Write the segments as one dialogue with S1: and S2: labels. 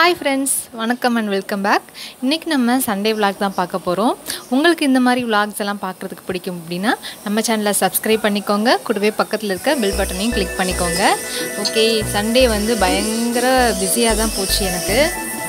S1: hi friends வணக்கம் and welcome back இன்றைக்கி நம்ம சண்டே vlog தான் பார்க்க போகிறோம் உங்களுக்கு இந்த மாதிரி vlogs எல்லாம் பார்க்குறதுக்கு பிடிக்கும் அப்படின்னா நம்ம சேனலை சப்ஸ்கிரைப் பண்ணிக்கோங்க கூடவே பக்கத்தில் இருக்க பெல் பட்டனையும் கிளிக் பண்ணிக்கோங்க ஓகே சண்டே வந்து பயங்கர பிஸியாக தான் போச்சு எனக்கு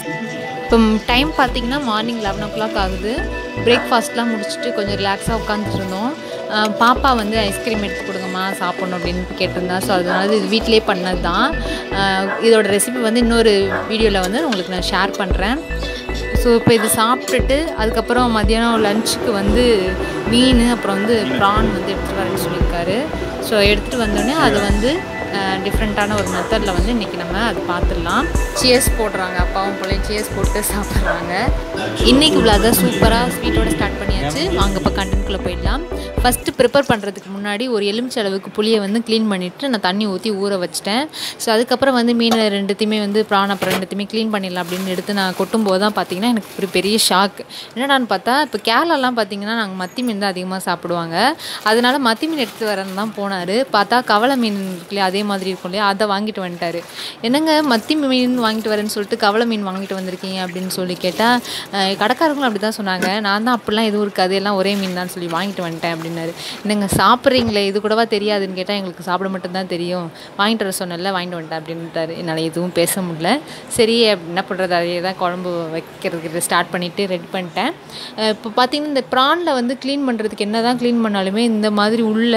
S1: இப்போ டைம் பார்த்தீங்கன்னா மார்னிங் லெவன் ஓ கிளாக் ஆகுது பிரேக்ஃபாஸ்ட்லாம் முடிச்சுட்டு கொஞ்சம் ரிலாக்ஸாக உட்காந்துட்டு இருந்தோம் அஹ் பாப்பா வந்து ஐஸ்கிரீம் எடுத்து கொடுங்கம்மா சாப்பிட்ணும் அப்படின்னு கேட்டிருந்தா ஸோ அதனால இது வீட்டிலே பண்ணது தான் அஹ் இதோட ரெசிபி வந்து இன்னொரு வீடியோவில் வந்து உங்களுக்கு நான் ஷேர் பண்ணுறேன் ஸோ இப்போ இது சாப்பிட்டுட்டு அதுக்கப்புறம் மதியானம் லஞ்சுக்கு வந்து மீன் அப்புறம் வந்து ப்ரான் வந்து எடுத்துகிட்டு வரேன்னு சொல்லியிருக்காரு ஸோ எடுத்துகிட்டு வந்தோடனே அது வந்து டிஃப்ரெண்ட்டான ஒரு மெத்தடில் வந்து இன்றைக்கி நம்ம அது பார்த்துடலாம் சியர்ஸ் போடுறாங்க அப்பாவும் பிள்ளையும் சியர்ஸ் போட்டு சாப்பிட்றாங்க இன்றைக்கி விழாக சூப்பராக ஸ்வீட்டோட ஸ்டார்ட் பண்ணியாச்சு வாங்க இப்போ கண்டென்ட்குள்ளே போயிடலாம் ஃபஸ்ட்டு ப்ரிப்பேர் பண்ணுறதுக்கு முன்னாடி ஒரு எலுமிச்சை அளவுக்கு புளியை வந்து க்ளீன் பண்ணிவிட்டு நான் தண்ணி ஊற்றி ஊற வச்சிட்டேன் ஸோ அதுக்கப்புறம் வந்து மீன் ரெண்டுத்தையுமே வந்து ப்ரான் அப்புறம் ரெண்டுத்தையுமே க்ளீன் பண்ணிடலாம் அப்படின்னு எடுத்து நான் கொட்டும் போது தான் பார்த்தீங்கன்னா எனக்கு ஒரு பெரிய ஷாக் என்னடான்னு பார்த்தா இப்போ கேரளாலாம் பார்த்தீங்கன்னா நாங்கள் மத்தி மீன் தான் அதிகமாக சாப்பிடுவாங்க அதனால மத்தி மீன் எடுத்து வரேன்னு தான் போனார் பார்த்தா கவலை மீன் இருக்கு இல்லையா அதே மாதிரி இருக்கும் இல்லையா அதை வாங்கிட்டு வந்துட்டாரு என்னங்க மத்தி மீன் வாங்கிட்டு வரேன்னு சொல்லிட்டு கவலை மீன் வாங்கிட்டு வந்திருக்கீங்க அப்படின்னு சொல்லி கேட்டால் கடைக்காரங்களும் அப்படி தான் சொன்னாங்க நான் தான் அப்படிலாம் எதுவும் இருக்காது எல்லாம் ஒரே மீன் தான் சொல்லி வாங்கிட்டு வந்துட்டேன் அப்படின்னாரு என்னங்க சாப்பிட்றீங்களே இது கூடவா தெரியாதுன்னு கேட்டால் எங்களுக்கு சாப்பிட மட்டும்தான் தெரியும் வாங்கிட்டு வர சொன்னல வாங்கிட்டு வந்துட்டேன் அப்படின்ட்டாரு என்னால் எதுவும் பேச முடியல சரி என்ன பண்ணுறது அதே தான் குழம்பு வைக்கிறதுக்கு ஸ்டார்ட் பண்ணிவிட்டு ரெடி பண்ணிட்டேன் அஹ் இப்போ பார்த்தீங்கன்னா இந்த ப்ரானில் வந்து க்ளீன் பண்ணுறதுக்கு என்ன தான் க்ளீன் பண்ணாலுமே இந்த மாதிரி உள்ள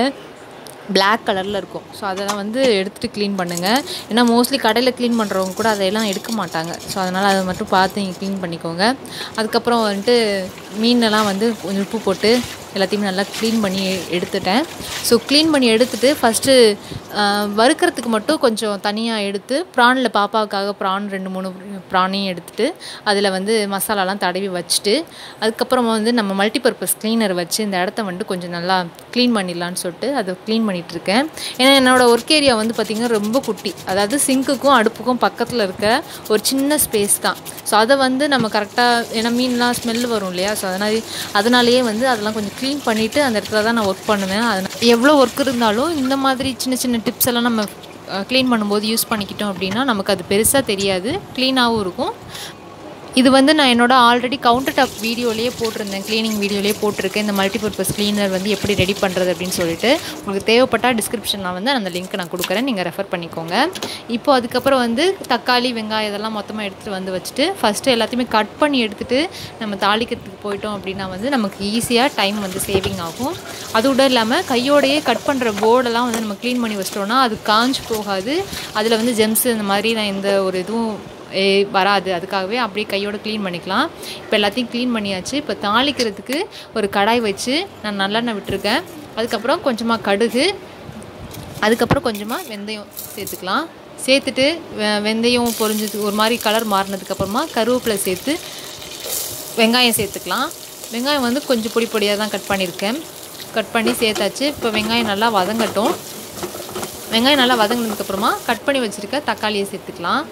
S1: பிளாக் கலரில் இருக்கும் ஸோ அதெல்லாம் வந்து எடுத்துகிட்டு க்ளீன் பண்ணுங்கள் ஏன்னா மோஸ்ட்லி கடையில் க்ளீன் பண்ணுறவங்க கூட அதையெல்லாம் எடுக்க மாட்டாங்க ஸோ அதனால் அதை மட்டும் பார்த்து நீங்கள் க்ளீன் பண்ணிக்கோங்க அதுக்கப்புறம் வந்துட்டு மீனெல்லாம் வந்து கொஞ்சம் உப்பு போட்டு எல்லாத்தையுமே நல்லா க்ளீன் பண்ணி எடுத்துட்டேன் ஸோ க்ளீன் பண்ணி எடுத்துட்டு ஃபஸ்ட்டு வறுக்கிறதுக்கு மட்டும் கொஞ்சம் தனியாக எடுத்து ப்ரானில் பாப்பாவுக்காக ப்ரான் ரெண்டு மூணு ப்ரானையும் எடுத்துட்டு அதில் வந்து மசாலாலாம் தடவி வச்சுட்டு அதுக்கப்புறமா வந்து நம்ம மல்டிபர்பஸ் க்ளீனர் வச்சு இந்த இடத்த வந்து கொஞ்சம் நல்லா க்ளீன் பண்ணிடலான்னு சொல்லிட்டு அதை க்ளீன் பண்ணிகிட்டு இருக்கேன் ஏன்னா என்னோடய ஒர்க் ஏரியா வந்து பார்த்திங்கன்னா ரொம்ப குட்டி அதாவது சிங்க்குக்கும் அடுப்புக்கும் பக்கத்தில் இருக்க ஒரு சின்ன ஸ்பேஸ் தான் ஸோ அதை வந்து நம்ம கரெக்டாக ஏன்னா மீன்லாம் ஸ்மெல் வரும் இல்லையா ஸோ அதனால் அதனாலேயே வந்து அதெல்லாம் கொஞ்சம் க்ளீன் பண்ணிவிட்டு அந்த இடத்துல தான் நான் ஒர்க் பண்ணுவேன் அதனால் எவ்வளோ ஒர்க் இருந்தாலும் இந்த மாதிரி சின்ன சின்ன டிப்ஸ் எல்லாம் நம்ம க்ளீன் பண்ணும்போது யூஸ் பண்ணிக்கிட்டோம் அப்படின்னா நமக்கு அது பெருசாக தெரியாது க்ளீனாகவும் இருக்கும் இது வந்து நான் என்னோட ஆல்ரெடி கவுண்டர் டாப் வீடியோலேயே போட்டிருந்தேன் க்ளீனிங் வீடியோலேயே போட்டிருக்கேன் இந்த மல்டிபர்பஸ் க்ளீனர் வந்து எப்படி ரெடி பண்ணுறது அப்படின்னு சொல்லிட்டு உங்களுக்கு தேவைப்பட்டால் டிஸ்கிரிப்ஷனில் வந்து அந்த லிங்க் நான் கொடுக்குறேன் நீங்கள் ரெஃபர் பண்ணிக்கோங்க இப்போ அதுக்கப்புறம் வந்து தக்காளி வெங்காயம் இதெல்லாம் மொத்தமாக எடுத்துகிட்டு வந்து வச்சுட்டு ஃபஸ்ட்டு எல்லாத்தையுமே கட் பண்ணி எடுத்துகிட்டு நம்ம தாளிக்கிறதுக்கு போயிட்டோம் அப்படின்னா வந்து நமக்கு ஈஸியாக டைம் வந்து சேவிங் ஆகும் அதோட இல்லாமல் கையோடையே கட் பண்ணுற போர்டெல்லாம் வந்து நம்ம க்ளீன் பண்ணி வச்சிட்டோம்னா அது காஞ்சு போகாது அதில் வந்து ஜெம்ஸ் இந்த மாதிரி நான் எந்த ஒரு இதுவும் ஏ வராது அதுக்காகவே அப்படியே கையோட க்ளீன் பண்ணிக்கலாம் இப்போ எல்லாத்தையும் க்ளீன் பண்ணியாச்சு இப்போ தாளிக்கிறதுக்கு ஒரு கடாய் வச்சு நான் நல்லெண்ணெய் விட்டுருக்கேன் அதுக்கப்புறம் கொஞ்சமாக கடுகு அதுக்கப்புறம் கொஞ்சமாக வெந்தயம் சேர்த்துக்கலாம் சேர்த்துட்டு வெ- வெந்தயம் பொரிஞ்சது ஒரு மாதிரி கலர் மாறினதுக்கப்புறமா கருவேப்பிலை சேர்த்து வெங்காயம் சேர்த்துக்கலாம் வெங்காயம் வந்து கொஞ்சம் பொடி பொடியாக தான் கட் பண்ணியிருக்கேன் கட் பண்ணி சேர்த்தாச்சு இப்போ வெங்காயம் நல்லா வதங்கட்டும் வெங்காயம் நல்லா வதங்கினதுக்கப்புறமா கட் பண்ணி வச்சுருக்க தக்காளியை சேர்த்துக்கலாம்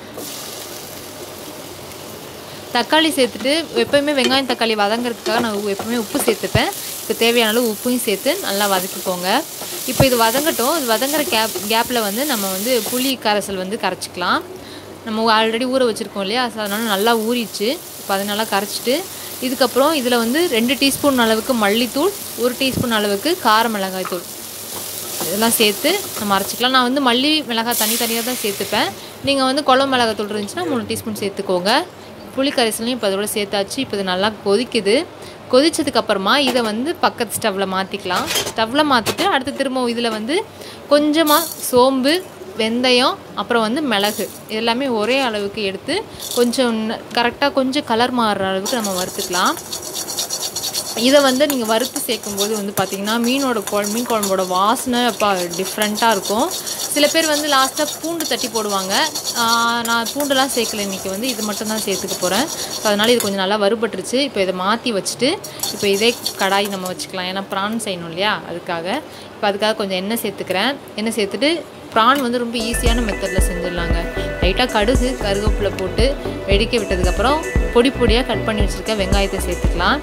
S1: தக்காளி சேர்த்துட்டு எப்போயுமே வெங்காயம் தக்காளி வதங்குறதுக்காக நான் உ- எப்பவுமே உப்பு சேர்த்துப்பேன் இப்போ தேவையான அளவு உப்பையும் சேர்த்து நல்லா வதக்கிக்கோங்க இப்போ இது வதங்கட்டும் இது வதங்குற கேப் கேப்பில் வந்து நம்ம வந்து புளி கரைசல் வந்து கரைச்சிக்கலாம் நம்ம ஆல்ரெடி ஊற வச்சுருக்கோம் இல்லையா so அதனால நல்லா ஊறிச்சு இப்போ அதை நல்லா கரைச்சிட்டு இதுக்கப்புறம் இதில் வந்து ரெண்டு டீஸ்பூன் அளவுக்கு மல்லித்தூள் ஒரு டீஸ்பூன் அளவுக்கு கார மிளகாய் தூள் இதெல்லாம் சேர்த்து நம்ம அரைச்சிக்கலாம் நான் வந்து மல்லி மிளகாய் தனித்தனியாக தான் சேர்த்துப்பேன் நீங்கள் வந்து குழம்பு மிளகாய் தூள் இருந்துச்சுன்னா மூணு டீஸ்பூன் சேர்த்துக்கோங்க புளி கரைசலையும் இப்போ அதோட சேர்த்தாச்சு இப்போ இது நல்லா கொதிக்குது கொதிச்சதுக்கு அப்புறமா இதை வந்து பக்கத்து ஸ்டவ்வில் மாற்றிக்கலாம் ஸ்டவ்வில் மாற்றிட்டு அடுத்து திரும்ப இதில் வந்து கொஞ்சமாக சோம்பு வெந்தயம் அப்புறம் வந்து மிளகு இது எல்லாமே ஒரே அளவுக்கு எடுத்து கொஞ்சம் கரெக்டாக கொஞ்சம் கலர் மாறுற அளவுக்கு நம்ம வறுத்துக்கலாம் இதை வந்து நீங்கள் வறுத்து சேர்க்கும்போது வந்து பார்த்தீங்கன்னா மீனோட குழம்பு மீன் குழம்போட வாசனை அப்போ டிஃப்ரெண்ட்டாக இருக்கும் சில பேர் வந்து லாஸ்ட்டாக பூண்டு தட்டி போடுவாங்க ஆஹ் நான் பூண்டுலாம் சேர்க்கல இன்றைக்கி வந்து இது மட்டும் தான் சேர்த்துக்க போகிறேன் ஸோ அதனால் இது கொஞ்சம் நல்லா வறுபட்டுருச்சு இப்போ இதை மாற்றி வச்சுட்டு இப்போ இதே கடாய் நம்ம வச்சுக்கலாம் ஏன்னா ப்ரான் செய்யணும் இல்லையா அதுக்காக இப்போ அதுக்காக கொஞ்சம் எண்ணெய் சேர்த்துக்கிறேன் எண்ணெய் சேர்த்துட்டு ப்ரான் வந்து ரொம்ப ஈஸியான மெத்தடில் செஞ்சிடலாங்க லைட்டாக கடுகு கருவேப்பிலை போட்டு வெடிக்க விட்டதுக்கப்புறம் பொடி பொடியாக கட் பண்ணி வச்சுருக்க வெங்காயத்தை சேர்த்துக்கலாம்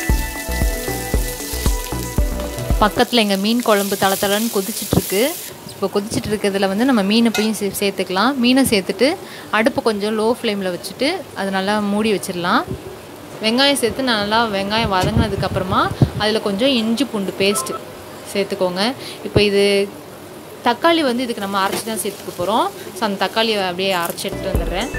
S1: பக்கத்தில் எங்கள் மீன் குழம்பு தள தளன்னு கொதிச்சிட்ருக்கு இப்போ கொதிச்சிட்டு இருக்கிறதுல வந்து நம்ம மீனை போய் சே சேர்த்துக்கலாம் மீனை சேர்த்துட்டு அடுப்பை கொஞ்சம் லோ ஃப்ளேமில் வச்சுட்டு அது நல்லா மூடி வச்சிடலாம் வெங்காயம் சேர்த்து நல்லா வெங்காயம் வதங்கினதுக்கப்புறமா அதில் கொஞ்சம் இஞ்சி பூண்டு பேஸ்ட்டு சேர்த்துக்கோங்க இப்போ இது தக்காளி வந்து இதுக்கு நம்ம அரைச்சி தான் சேர்த்துக்க போகிறோம் ஸோ அந்த தக்காளியை அப்படியே அரைச்சி எடுத்துகிட்டு வந்துடுறேன்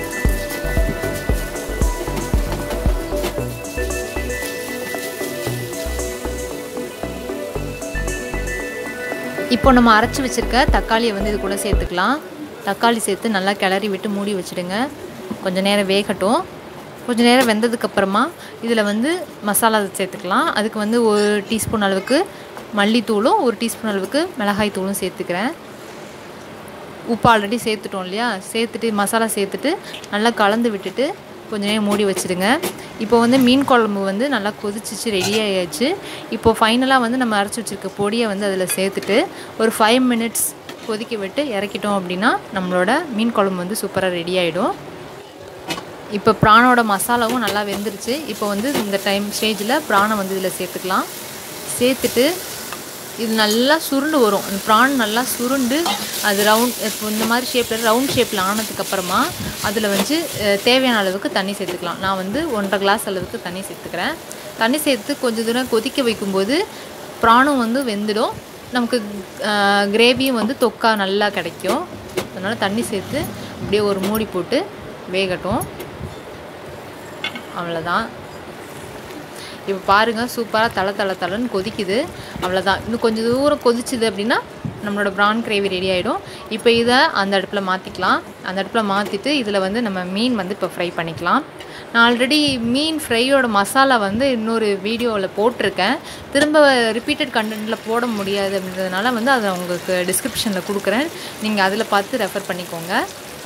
S1: இப்போ நம்ம அரைச்சி வச்சுருக்க தக்காளியை வந்து இது கூட சேர்த்துக்கலாம் தக்காளி சேர்த்து நல்லா கிளறி விட்டு மூடி வச்சுடுங்க கொஞ்சம் நேரம் வேகட்டும் கொஞ்சம் நேரம் வெந்ததுக்கப்புறமா இதில் வந்து மசாலா சேர்த்துக்கலாம் அதுக்கு வந்து ஒரு டீஸ்பூன் அளவுக்கு மல்லித்தூளும் ஒரு டீஸ்பூன் அளவுக்கு மிளகாய் தூளும் சேர்த்துக்கிறேன் உப்பு ஆல்ரெடி சேர்த்துட்டோம் இல்லையா சேர்த்துட்டு மசாலா சேர்த்துட்டு நல்லா கலந்து விட்டுட்டு கொஞ்ச நேரம் மூடி வச்சுடுங்க இப்போ வந்து மீன் குழம்பு வந்து நல்லா கொதிச்சிச்சு ரெடி ஆயாச்சு இப்போ ஃபைனலாக வந்து நம்ம அரைச்சி வச்சுருக்க பொடியை வந்து அதில் சேர்த்துட்டு ஒரு ஃபைவ் மினிட்ஸ் கொதிக்க விட்டு இறக்கிட்டோம் அப்படின்னா நம்மளோட மீன் குழம்பு வந்து சூப்பராக ரெடி ஆகிடும் இப்போ ப்ரானோட மசாலாவும் நல்லா வெந்துருச்சு இப்போ வந்து இந்த டைம் ஸ்டேஜில் ப்ரானை வந்து இதில் சேர்த்துக்கலாம் சேர்த்துட்டு இது நல்லா சுருண்டு வரும் அந்த ப்ரான் நல்லா சுருண்டு அது ரவுண்ட் இப்போ இந்த மாதிரி ஷேப்பில் ரவுண்ட் ஷேப்பில் ஆனதுக்கப்புறமா அதில் வந்து தேவையான அளவுக்கு தண்ணி சேர்த்துக்கலாம் நான் வந்து ஒன்றரை கிளாஸ் அளவுக்கு தண்ணி சேர்த்துக்கிறேன் தண்ணி சேர்த்து கொஞ்சம் தூரம் கொதிக்க வைக்கும்போது ப்ரானும் வந்து வெந்துடும் நமக்கு கிரேவியும் வந்து தொக்கா நல்லா கிடைக்கும் அதனால் தண்ணி சேர்த்து அப்படியே ஒரு மூடி போட்டு வேகட்டும் அவ்வளோதான் இப்போ பாருங்கள் சூப்பராக தலை தலை தலைன்னு கொதிக்குது அவ்வளோதான் இன்னும் கொஞ்சம் தூரம் கொதிச்சுது அப்படின்னா நம்மளோட ப்ரான் கிரேவி ரெடி ஆகிடும் இப்போ இதை அந்த அடுப்பில் மாற்றிக்கலாம் அந்த அடுப்பில் மாற்றிட்டு இதில் வந்து நம்ம மீன் வந்து இப்போ ஃப்ரை பண்ணிக்கலாம் நான் ஆல்ரெடி மீன் ஃப்ரையோட மசாலா வந்து இன்னொரு வீடியோவில் போட்டிருக்கேன் திரும்ப ரிப்பீட்டட் கண்டென்ட்டில் போட முடியாது அப்படின்றதுனால வந்து அதை உங்களுக்கு டிஸ்கிரிப்ஷனில் கொடுக்குறேன் நீங்கள் அதில் பார்த்து ரெஃபர் பண்ணிக்கோங்க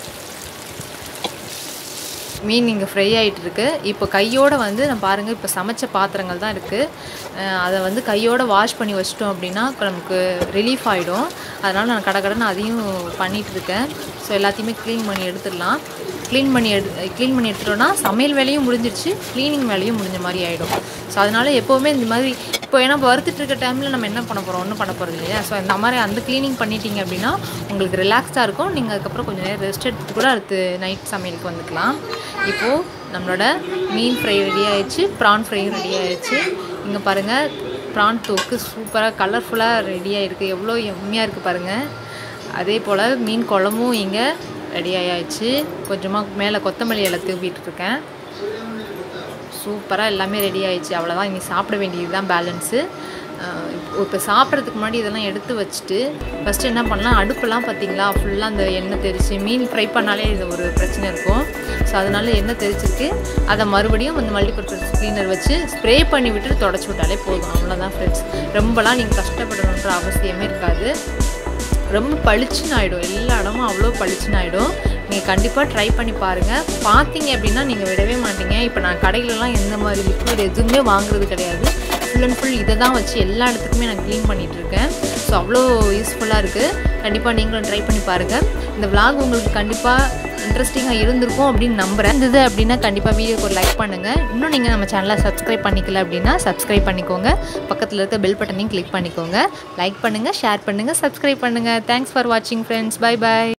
S1: மீன் இங்கே ஃப்ரை ஆகிட்டு இருக்கு இப்போ கையோடு வந்து நான் பாருங்கள் இப்போ சமைச்ச பாத்திரங்கள் தான் இருக்குது அதை வந்து கையோடு வாஷ் பண்ணி வச்சிட்டோம் அப்படின்னா நமக்கு ரிலீஃப் ஆகிடும் அதனால் நான் கடை கடன் அதையும் பண்ணிகிட்டு இருக்கேன் ஸோ எல்லாத்தையுமே க்ளீன் பண்ணி எடுத்துடலாம் க்ளீன் பண்ணி எடு க்ளீன் பண்ணி எடுத்துட்டோன்னா சமையல் வேலையும் முடிஞ்சிருச்சு க்ளீனிங் வேலையும் முடிஞ்ச மாதிரி ஆகிடும் ஸோ அதனால் எப்போவுமே இந்த மாதிரி இப்போ ஏன்னா வறுத்துட்டு இருக்க டைமில் நம்ம என்ன பண்ண போகிறோம் ஒன்றும் பண்ண போகிறது இல்லையா ஸோ இந்த மாதிரி அந்த க்ளீனிங் பண்ணிட்டீங்க அப்படின்னா உங்களுக்கு ரிலாக்ஸாக இருக்கும் நீங்கள் அதுக்கப்புறம் கொஞ்சம் நேரம் ரெஸ்ட் எடுத்துட்டு கூட அடுத்து நைட் சமையலுக்கு வந்துக்கலாம் இப்போது நம்மளோட மீன் ஃப்ரை ரெடி ஆயிடுச்சு ப்ரான் ஃப்ரையும் ரெடி ஆயிடுச்சு இங்கே பாருங்கள் ப்ரான் தொக்கு சூப்பராக கலர்ஃபுல்லாக ரெடி ஆகிருக்கு எவ்வளோ எம்மியாக இருக்குது பாருங்கள் அதே போல் மீன் குழம்பும் இங்கே ரெடி ஆயாச்சு கொஞ்சமாக மேலே கொத்தமல்லி இலை தூவிட்டு இருக்கேன் சூப்பராக எல்லாமே ரெடி ஆயிடுச்சு அவ்வளோதான் இனி சாப்பிட வேண்டியது தான் பேலன்ஸு இப்போ சாப்பிட்றதுக்கு முன்னாடி இதெல்லாம் எடுத்து வச்சுட்டு ஃபஸ்ட்டு என்ன பண்ணலாம் அடுப்பெல்லாம் பார்த்தீங்களா ஃபுல்லாக அந்த எண்ணெய் தெரிச்சு மீன் ஃப்ரை பண்ணாலே இது ஒரு பிரச்சனை இருக்கும் ஸோ அதனால எண்ணெய் தெரிச்சிருக்கு அதை மறுபடியும் வந்து மல்டிபர்பஸ் க்ளீனர் வச்சு ஸ்ப்ரே பண்ணி விட்டுட்டு தொடச்சி விட்டாலே போதும் அவ்வளோதான் ஃப்ரெண்ட்ஸ் ரொம்பலாம் நீங்கள் கஷ்டப்படணுன்ற அவசியமே இருக்காது ரொம்ப பளிச்சுன்னு ஆகிடும் எல்லா இடமும் அவ்வளோ பளிச்சுன்னு ஆகிடும் நீங்கள் கண்டிப்பாக ட்ரை பண்ணி பாருங்கள் பார்த்தீங்க அப்படின்னா நீங்கள் விடவே மாட்டீங்க இப்போ நான் கடையிலலாம் எந்த மாதிரி லிக்விட் எதுவுமே வாங்குறது கிடையாது ஃபுல் அண்ட் ஃபுல் இதை தான் வச்சு எல்லா இடத்துக்குமே நான் க்ளீன் பண்ணிகிட்டு இருக்கேன் ஸோ அவ்வளோ யூஸ்ஃபுல்லாக இருக்குது கண்டிப்பாக நீங்களும் ட்ரை பண்ணி பாருங்கள் இந்த விலாக் உங்களுக்கு கண்டிப்பாக இன்ட்ரெஸ்டிங்காக இருந்திருக்கும் அப்படின்னு நம்புகிறேன் இருந்தது அப்படின்னா கண்டிப்பாக வீடியோக்கு ஒரு லைக் பண்ணுங்கள் இன்னும் நீங்கள் நம்ம சேனலை சப்ஸ்கிரைப் பண்ணிக்கல அப்படின்னா சப்ஸ்கிரைப் பண்ணிக்கோங்க பக்கத்தில் இருக்க பெல் பட்டனையும் கிளிக் பண்ணிக்கோங்க லைக் பண்ணுங்கள் ஷேர் பண்ணுங்கள் சப்ஸ்கிரைப் பண்ணுங்கள் தேங்க்ஸ் ஃபார் வாட்சிங் ஃப்ரெண்ட்ஸ் பை பை